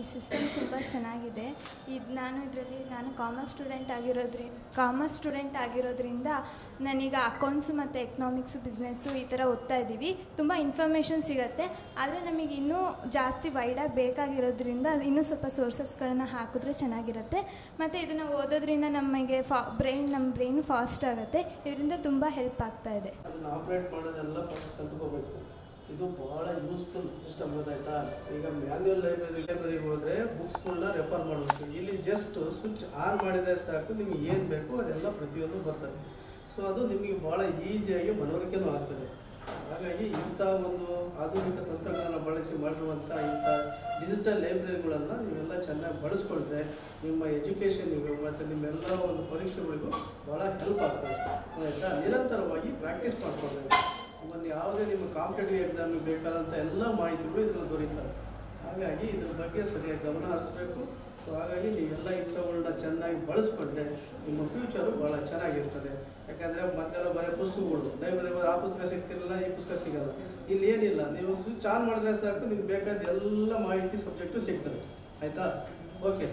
ಈ ಸಿಸ್ಟಮ್ ತುಂಬ ಚೆನ್ನಾಗಿದೆ ಇದು ನಾನು ಇದರಲ್ಲಿ ನಾನು ಕಾಮರ್ಸ್ ಸ್ಟೂಡೆಂಟ್ ಆಗಿರೋದ್ರಿಂದ ಕಾಮರ್ಸ್ ಸ್ಟೂಡೆಂಟ್ ಆಗಿರೋದ್ರಿಂದ ನಾನೀಗ ಅಕೌಂಟ್ಸು ಮತ್ತು ಎಕನಾಮಿಕ್ಸು ಬಿಸ್ನೆಸ್ಸು ಈ ಥರ ಓದ್ತಾ ಇದ್ದೀವಿ ತುಂಬ ಇನ್ಫಾರ್ಮೇಷನ್ ಸಿಗುತ್ತೆ ಆದರೆ ನಮಗೆ ಇನ್ನೂ ಜಾಸ್ತಿ ವೈಡಾಗಿ ಬೇಕಾಗಿರೋದ್ರಿಂದ ಇನ್ನೂ ಸ್ವಲ್ಪ ಸೋರ್ಸಸ್ಗಳನ್ನು ಹಾಕಿದ್ರೆ ಚೆನ್ನಾಗಿರುತ್ತೆ ಮತ್ತು ಇದನ್ನು ಓದೋದ್ರಿಂದ ನಮಗೆ ಫಾ ಬ್ರೈನ್ ನಮ್ಮ ಬ್ರೈನ್ ಫಾಸ್ಟ್ ಆಗುತ್ತೆ ಇದರಿಂದ ತುಂಬ ಹೆಲ್ಪ್ ಆಗ್ತಾ ಇದೆ ಅದನ್ನು ಆಪ್ರೇಟ್ ಮಾಡೋದೆಲ್ಲ ಫಸ್ಟ್ ಕಲ್ತ್ಕೋಬೇಕು ಇದು ಭಾಳ ಯೂಸ್ಫುಲ್ ಸಿಸ್ಟಮ್ ಗೊತ್ತಾಯ್ತಾ ಈಗ ಮ್ಯಾನ್ಯುಯಲ್ ಲೈಬ್ರರಿ ಲೈಬ್ರರಿಗೆ ಹೋದರೆ ಬುಕ್ಸ್ಗಳನ್ನ ರೆಫರ್ ಮಾಡಬೇಕು ಇಲ್ಲಿ ಜಸ್ಟ್ ಸ್ವಿಚ್ ಆನ್ ಮಾಡಿದರೆ ಸಾಕು ನಿಮಗೆ ಏನು ಬೇಕೋ ಅದೆಲ್ಲ ಪ್ರತಿಯೊಂದು ಬರ್ತದೆ ಸೊ ಅದು ನಿಮಗೆ ಭಾಳ ಈಸಿಯಾಗಿ ಮನವರಿಕೆನೂ ಆಗ್ತದೆ ಹಾಗಾಗಿ ಇಂಥ ಒಂದು ಆಧುನಿಕ ತಂತ್ರಜ್ಞಾನ ಬಳಸಿ ಮಾಡಿರುವಂಥ ಇಂಥ ಡಿಜಿಟಲ್ ಲೈಬ್ರರಿಗಳನ್ನು ನೀವೆಲ್ಲ ಚೆನ್ನಾಗಿ ಬಳಸ್ಕೊಂಡ್ರೆ ನಿಮ್ಮ ಎಜುಕೇಷನಿಗೂ ಮತ್ತು ನಿಮ್ಮೆಲ್ಲ ಒಂದು ಪರೀಕ್ಷೆಗಳಿಗೂ ಭಾಳ ಹೆಲ್ಪ್ ಆಗ್ತದೆ ಆಯಿತಾ ನಿರಂತರವಾಗಿ ಪ್ರಾಕ್ಟೀಸ್ ಮಾಡ್ಕೊಳ್ಬೇಕು ಒಂದು ಯಾವುದೇ ನಿಮ್ಮ ಕಾಂಪಿಟೇಟಿವ್ ಎಕ್ಸಾಮಿಗೆ ಬೇಕಾದಂಥ ಎಲ್ಲ ಮಾಹಿತಿಗಳು ಇದರಲ್ಲಿ ದೊರೀತವೆ ಹಾಗಾಗಿ ಇದ್ರ ಬಗ್ಗೆ ಸರಿಯಾಗಿ ಗಮನ ಹರಿಸ್ಬೇಕು ಸೊ ಹಾಗಾಗಿ ನೀವೆಲ್ಲ ಇಂಥವುಗಳನ್ನ ಚೆನ್ನಾಗಿ ಬಳಸ್ಕೊಂಡ್ರೆ ನಿಮ್ಮ ಫ್ಯೂಚರು ಭಾಳ ಚೆನ್ನಾಗಿರ್ತದೆ ಯಾಕಂದರೆ ಮೊದಲೆಲ್ಲ ಬರೀ ಪುಸ್ತಕಗಳು ಲೈಬ್ರರಿ ಹೋದ್ರೆ ಆ ಪುಸ್ತಕ ಸಿಗ್ತಿರಲಿಲ್ಲ ಈ ಪುಸ್ತಕ ಸಿಗಲ್ಲ ಇಲ್ಲಿ ಏನಿಲ್ಲ ನೀವು ಸ್ವಿಚ್ ಆನ್ ಮಾಡಿದ್ರೆ ಸಾಕು ನಿಮ್ಗೆ ಬೇಕಾದ ಎಲ್ಲ ಮಾಹಿತಿ ಸಬ್ಜೆಕ್ಟು ಸಿಗ್ತದೆ ಆಯಿತಾ okay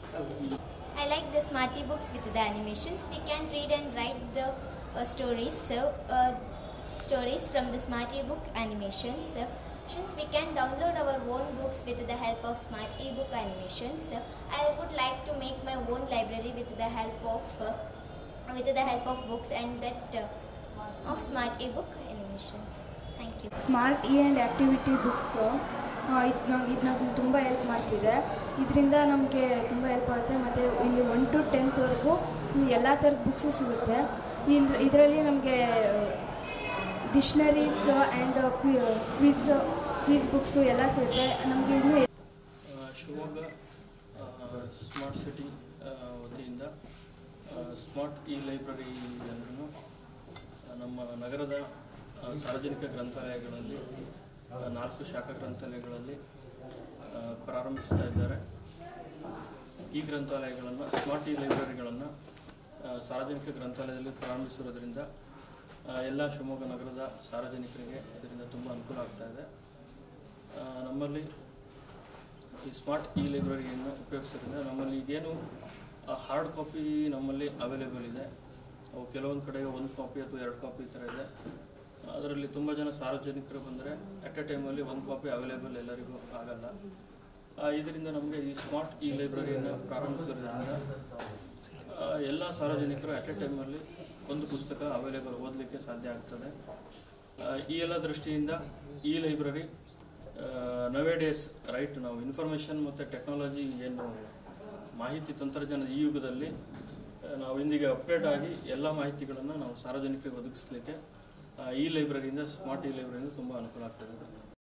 I like the Smarty books with the animations. We can read and write the uh, stories. So, uh, stories from the Smarty book animations. So, since we can download our own books with the help of Smart ebook animations, so I would like to make my own library with the help of uh, with the help of books and that uh, of Smart ebook animations. Thank you. Smart e and activity book ಇದು ನಮ್ಗೆ ಇದು ನಮ್ಗೆ ತುಂಬ help ಮಾಡ್ತಿದೆ ಇದರಿಂದ ನಮಗೆ ತುಂಬ help ಆಗುತ್ತೆ ಮತ್ತು ಇಲ್ಲಿ ಒನ್ ಟು ಟೆಂತ್ವರೆಗೂ ಎಲ್ಲ ಥರದ ಬುಕ್ಸು ಸಿಗುತ್ತೆ ಇಲ್ಲಿ ಇದರಲ್ಲಿ ನಮಗೆ dictionaries and quiz quiz books ಎಲ್ಲ ಸಿಗುತ್ತೆ ನಮಗೆ ಇನ್ನೂ ಆ, ಶಿವಮೊಗ್ಗ ಆ, ಸ್ಮಾರ್ಟ್ ಸಿಟಿ ಆ, ವತಿಯಿಂದ ಆ, ಸ್ಮಾರ್ಟ್ ಇ ಲೈಬ್ರರಿಯನ್ನು ಆ, ನಮ್ಮ ನಗರದ ಆ, ಸಾರ್ವಜನಿಕ ಗ್ರಂಥಾಲಯಗಳಲ್ಲಿ ಆ, ನಾಲ್ಕು ಶಾಖಾ ಗ್ರಂಥಾಲಯಗಳಲ್ಲಿ ಆ, ಪ್ರಾರಂಭಿಸ್ತಾ ಇದ್ದಾರೆ ಈ ಗ್ರಂಥಾಲಯಗಳನ್ನು ಸ್ಮಾರ್ಟ್ ಇ ಲೈಬ್ರರಿಗಳನ್ನು ಸಾರ್ವಜನಿಕ ಗ್ರಂಥಾಲಯದಲ್ಲಿ ಪ್ರಾರಂಭಿಸಿರೋದ್ರಿಂದ ಆ, ಎಲ್ಲ ಶಿವಮೊಗ್ಗ ನಗರದ ಸಾರ್ವಜನಿಕರಿಗೆ ಇದರಿಂದ ತುಂಬ ಅನುಕೂಲ ಆಗ್ತಾ ಇದೆ ಆ, ನಮ್ಮಲ್ಲಿ ಈ ಸ್ಮಾರ್ಟ್ ಇ ಲೈಬ್ರರಿಯನ್ನು ಉಪಯೋಗಿಸೋದ್ರಿಂದ ನಮ್ಮಲ್ಲಿ ಈಗೇನು ಹಾರ್ಡ್ ಕಾಪಿ ನಮ್ಮಲ್ಲಿ ಅವೈಲೇಬಲ್ ಇದೆ ಅವು ಕೆಲವೊಂದು ಕಡೆ ಒಂದು ಕಾಪಿ ಅಥವಾ ಎರಡು ಕಾಪಿ ಈ ಥರ ಇದೆ ಅದರಲ್ಲಿ ತುಂಬ ಜನ ಸಾರ್ವಜನಿಕರು ಬಂದರೆ ಅಟ್ ಎ ಟೈಮಲ್ಲಿ ಒಂದು ಕಾಪಿ ಅವೈಲೇಬಲ್ ಎಲ್ಲರಿಗೂ ಆಗಲ್ಲ ಆ, ಇದರಿಂದ ನಮಗೆ ಈ ಸ್ಮಾರ್ಟ್ ಇ ಲೈಬ್ರರಿಯನ್ನು ಪ್ರಾರಂಭಿಸೋದ್ರಿಂದ ಆ, ಎಲ್ಲ ಸಾರ್ವಜನಿಕರು ಅಟ್ ಎ ಟೈಮಲ್ಲಿ ಒಂದು ಪುಸ್ತಕ ಅವೈಲೇಬಲ್ ಓದಲಿಕ್ಕೆ ಸಾಧ್ಯ ಆಗ್ತದೆ ಆ, ಈ ಎಲ್ಲ ದೃಷ್ಟಿಯಿಂದ ಈ ಲೈಬ್ರರಿ ನವೇ ಡೇಸ್ ರೈಟ್ ನಾವು ಇನ್ಫಾರ್ಮೇಷನ್ ಮತ್ತು ಟೆಕ್ನಾಲಜಿ ಏನು ಮಾಹಿತಿ ತಂತ್ರಜ್ಞಾನದ ಈ ಯುಗದಲ್ಲಿ ಆ, ನಾವು ಇಂದಿಗೆ ಅಪ್ಡೇಟ್ ಆಗಿ ಎಲ್ಲ ಮಾಹಿತಿಗಳನ್ನು ನಾವು ಸಾರ್ವಜನಿಕರಿಗೆ ಒದಗಿಸಲಿಕ್ಕೆ ಈ ಲೈಬ್ರರಿಯಿಂದ ಸ್ಮಾರ್ಟ್ ಈ ಲೈಬ್ರರಿಯಿಂದ ತುಂಬ ಅನುಕೂಲ ಆಗ್ತದೆ